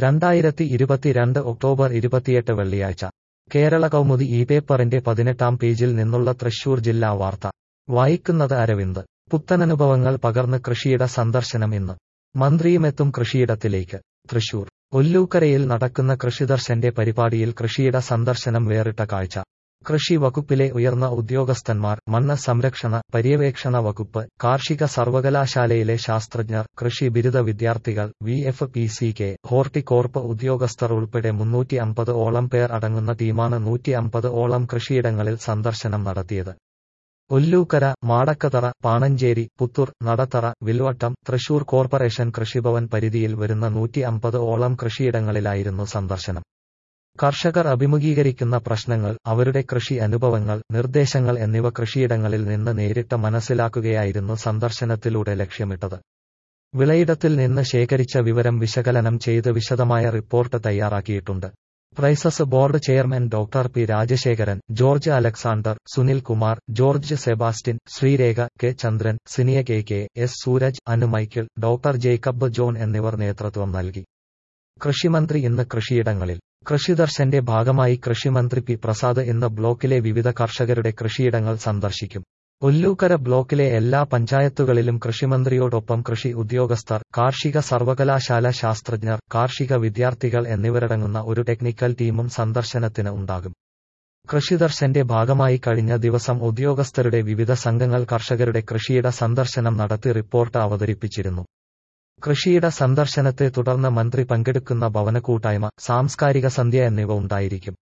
രണ്ടായിരത്തി ഇരുപത്തിരണ്ട് ഒക്ടോബർ ഇരുപത്തിയെട്ട് വെള്ളിയാഴ്ച കേരള കൗമുദി ഈ പേപ്പറിന്റെ പതിനെട്ടാം പേജിൽ നിന്നുള്ള തൃശൂർ ജില്ലാ വാർത്ത വായിക്കുന്നത് അരവിന്ദ് പുത്തനനുഭവങ്ങൾ പകർന്ന് കൃഷിയിട സന്ദർശനം ഇന്ന് മന്ത്രിയുമെത്തും കൃഷിയിടത്തിലേക്ക് തൃശൂർ ഒല്ലൂക്കരയിൽ നടക്കുന്ന കൃഷിദർശന്റെ പരിപാടിയിൽ കൃഷിയിട സന്ദർശനം വേറിട്ട കാഴ്ച കൃഷി വകുപ്പിലെ ഉയർന്ന ഉദ്യോഗസ്ഥന്മാർ മണ്ണ് സംരക്ഷണ പര്യവേക്ഷണ വകുപ്പ് കാർഷിക സർവകലാശാലയിലെ ശാസ്ത്രജ്ഞർ കൃഷി ബിരുദ വിദ്യാർത്ഥികൾ V F P C K Horticorp ഉദ്യോഗസ്ഥർ ഉൾപ്പെടെ മുന്നൂറ്റി അമ്പത് ഓളം പേർ അടങ്ങുന്ന ടീമാണ് നൂറ്റി അമ്പത് ഓളം കൃഷിയിടങ്ങളിൽ സന്ദർശനം നടത്തിയത് ഒല്ലൂക്കര മാടക്കതറ പാണഞ്ചേരി പുത്തൂർ നടത്തറ വിൽവട്ടം തൃശൂർ കോർപ്പറേഷൻ കൃഷിഭവൻ പരിധിയിൽ വരുന്ന നൂറ്റി അമ്പത് ഓളം കൃഷിയിടങ്ങളിലായിരുന്നു സന്ദർശനം കർഷകർ അഭിമുഖീകരിക്കുന്ന പ്രശ്നങ്ങൾ അവരുടെ കൃഷി അനുഭവങ്ങൾ നിർദ്ദേശങ്ങൾ എന്നിവ കൃഷിയിടങ്ങളിൽ നിന്ന് നേരിട്ട് മനസ്സിലാക്കുകയായിരുന്നു സന്ദർശനത്തിലൂടെ ലക്ഷ്യമിട്ടത് വിളയിടത്തിൽ നിന്ന് ശേഖരിച്ച വിവരം വിശകലനം ചെയ്ത് വിശദമായ റിപ്പോർട്ട് തയ്യാറാക്കിയിട്ടുണ്ട് prices board chairman doctor P Rajasekharan George Alexander Sunil Kumar George Sebastian Sreerekha K Chandran Siniya K K S Sooraj Anu Michael doctor Jacob John എന്നിവർ നേതൃത്വം നൽകി കൃഷിമന്ത്രി ഇന്ന് കൃഷിയിടങ്ങളിൽ കൃഷിദർശന്റെ ഭാഗമായി കൃഷിമന്ത്രി പി പ്രസാദ് ഇന്ന് ബ്ലോക്കിലെ വിവിധ കർഷകരുടെ കൃഷിയിടങ്ങൾ സന്ദർശിക്കും ഒല്ലൂക്കര ബ്ലോക്കിലെ എല്ലാ പഞ്ചായത്തുകളിലും കൃഷിമന്ത്രിയോടൊപ്പം കൃഷി ഉദ്യോഗസ്ഥർ കാർഷിക സർവകലാശാല ശാസ്ത്രജ്ഞർ കാർഷിക വിദ്യാർത്ഥികൾ എന്നിവരടങ്ങുന്ന ഒരു ടെക്നിക്കൽ ടീമും സന്ദർശനത്തിന് ഉണ്ടാകും കൃഷിദർശന്റെ ഭാഗമായി കഴിഞ്ഞ ദിവസം ഉദ്യോഗസ്ഥരുടെ വിവിധ സംഘങ്ങൾ കർഷകരുടെ കൃഷിയിട സന്ദർശനം നടത്തി റിപ്പോർട്ട് അവതരിപ്പിച്ചിരുന്നു കൃഷിയിട സന്ദർശനത്തെ തുടർന്ന് മന്ത്രി പങ്കെടുക്കുന്ന ഭവനക്കൂട്ടായ്മ സാംസ്കാരിക സന്ധ്യ എന്നിവ ഉണ്ടായിരിക്കും